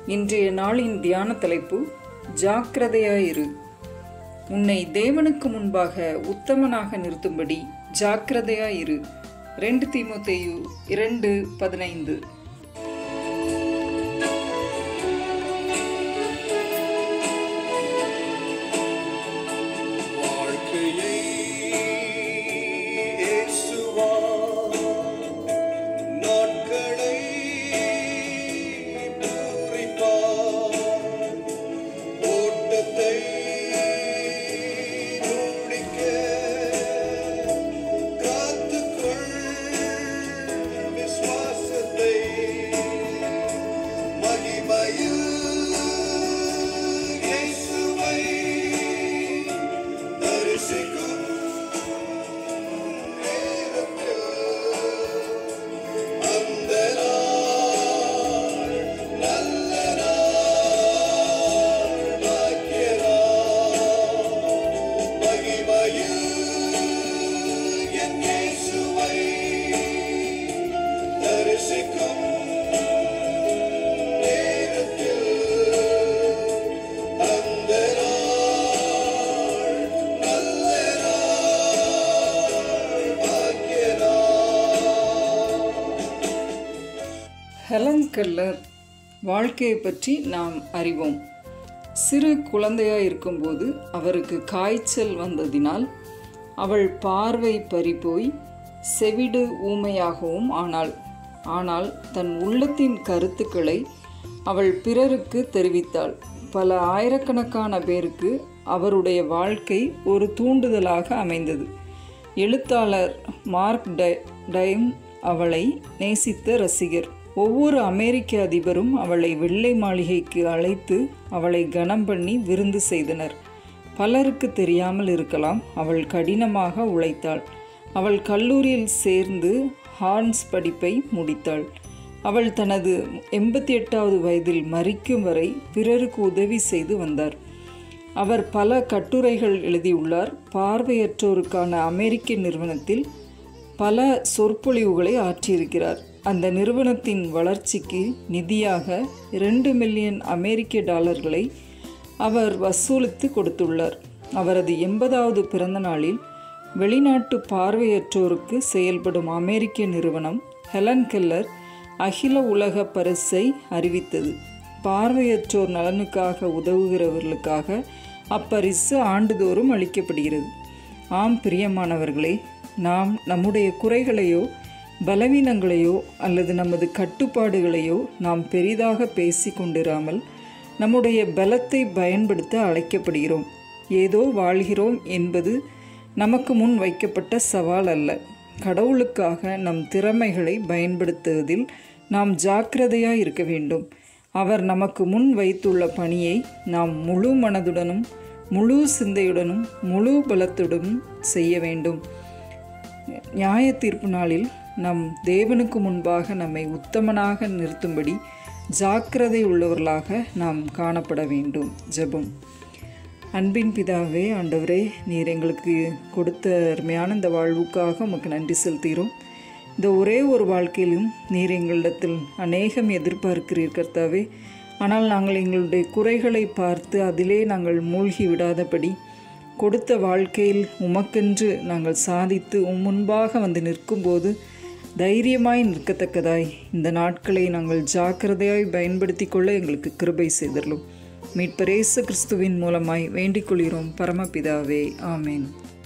இன்றைய நாளின் தியான தலைப்பு ஜாக்கிரதையாயிரு உன்னை தேவனுக்கு முன்பாக உத்தமனாக நிறுத்தும்படி ஜாக்கிரதையாயிரு ரெண்டு தீமோத்தேயு இரண்டு பதினைந்து வாழ்க்கையை இயேசுவா நாட்களை பூரிப்பார் ஓட்டத்தை முடிக்க காத்துக்கொள் விசுவாசத்தை மகிமையில் இயேசுவை தரிசிக்கும் நேரத்தில் அந்த நாள் நல்ல நாள் பாக்கிய நாள் மகிமையில் என் இயேசுவை தரிசிக்கும் நேரத்தில் அந்த நாள் நல்ல நாள் பாக்கிய நாள் ஹெலன் கெல்லர் வாழ்க்கையை பற்றி நாம் அறிவோம் சிறு குழந்தையாய் இருக்கும்போது அவருக்கு காய்ச்சல் வந்ததினால் அவள் பார்வை பறிபோய் செவிடு ஊமையாகவும் ஆனாள் ஆனால் தன் உள்ளத்தின் கருத்துக்களை அவள் பிறருக்கு தெரிவித்தாள் பல ஆயிரக்கணக்கான பேருக்கு அவருடைய வாழ்க்கை ஒரு தூண்டுதலாக அமைந்தது எழுத்தாளர் மார்க் டை டைம் அவளை நேசித்த ரசிகர் ஒவ்வொரு அமெரிக்க அதிபரும் அவளை வெள்ளை மாளிகைக்கு அழைத்து அவளை கனம் பண்ணி விருந்து செய்தனர் பலருக்கு தெரியாமல் இருக்கலாம் அவள் கடினமாக உழைத்தாள் அவள் கல்லூரியில் சேர்ந்து ஹார்ன்ஸ் படிப்பை முடித்தாள் அவள் தனது எண்பத்தி எட்டாவது வயதில் மரிக்கும் வரை பிறருக்கு உதவி செய்து வந்தார் அவர் பல கட்டுரைகள் எழுதியுள்ளார் பார்வையற்றோருக்கான அமெரிக்க நிறுவனத்தில் பல சொற்பொழிவுகளை ஆற்றியிருக்கிறார் அந்த நிறுவனத்தின் வளர்ச்சிக்கு நிதியாக இரண்டு மில்லியன் அமெரிக்க டாலர்களை அவர் வசூலித்து கொடுத்துள்ளார் அவரது எண்பதாவது பிறந்த நாளில் வெளிநாட்டு பார்வையற்றோருக்கு செயல்படும் அமெரிக்க நிறுவனம் ஹெலன் கெல்லர் அகில உலக பரிசை அறிவித்தது பார்வையற்றோர் நலனுக்காக உதவுகிறவர்களுக்காக அப்பரிசு ஆண்டுதோறும் அளிக்கப்படுகிறது ஆம் பிரியமானவர்களே நாம் நம்முடைய குறைகளையோ பலவீனங்களையோ அல்லது நமது கட்டுப்பாடுகளையோ நாம் பெரிதாக பேசி கொண்டிராமல் நம்முடைய பலத்தை பயன்படுத்த அழைக்கப்படுகிறோம் ஏதோ வாழ்கிறோம் என்பது நமக்கு முன் வைக்கப்பட்ட சவால் அல்ல கடவுளுக்காக நம் திறமைகளை பயன்படுத்துவதில் நாம் ஜாக்கிரதையாக இருக்க வேண்டும் அவர் நமக்கு முன் வைத்துள்ள பணியை நாம் முழு மனதுடனும் முழு சிந்தையுடனும் முழு பலத்துடனும் செய்ய வேண்டும் நியாய தீர்ப்பு நாளில் நம் தேவனுக்கு முன்பாக நம்மை உத்தமனாக நிறுத்தும்படி ஜாக்கிரதை உள்ளவர்களாக நாம் காணப்பட வேண்டும் ஜெபம் அன்பின் பிதாவே ஆண்டவரே நீர் எங்களுக்கு கொடுத்த அருமையான இந்த வாழ்வுக்காக உமக்கு நன்றி செலுத்துகிறோம் இந்த ஒரே ஒரு வாழ்க்கையிலும் நீர் எங்களிடத்தில் அநேகம் எதிர்பார்க்கிறீர் கர்த்தாவே ஆனால் நாங்கள் எங்களுடைய குறைகளை பார்த்து அதிலே நாங்கள் மூழ்கி விடாதபடி கொடுத்த வாழ்க்கையில் உமக்கென்று நாங்கள் சாதித்து உம் முன்பாக வந்து நிற்கும்போது தைரியமாய் நிற்கத்தக்கதாய் இந்த நாட்களை நாங்கள் ஜாக்கிரதையாய் பயன்படுத்தி கொள்ள எங்களுக்கு கிருபை செய்தரலும் மீட்பரேசு கிறிஸ்துவின் மூலமாய் வேண்டிக் கொள்கிறோம் பரமபிதாவே ஆமேன்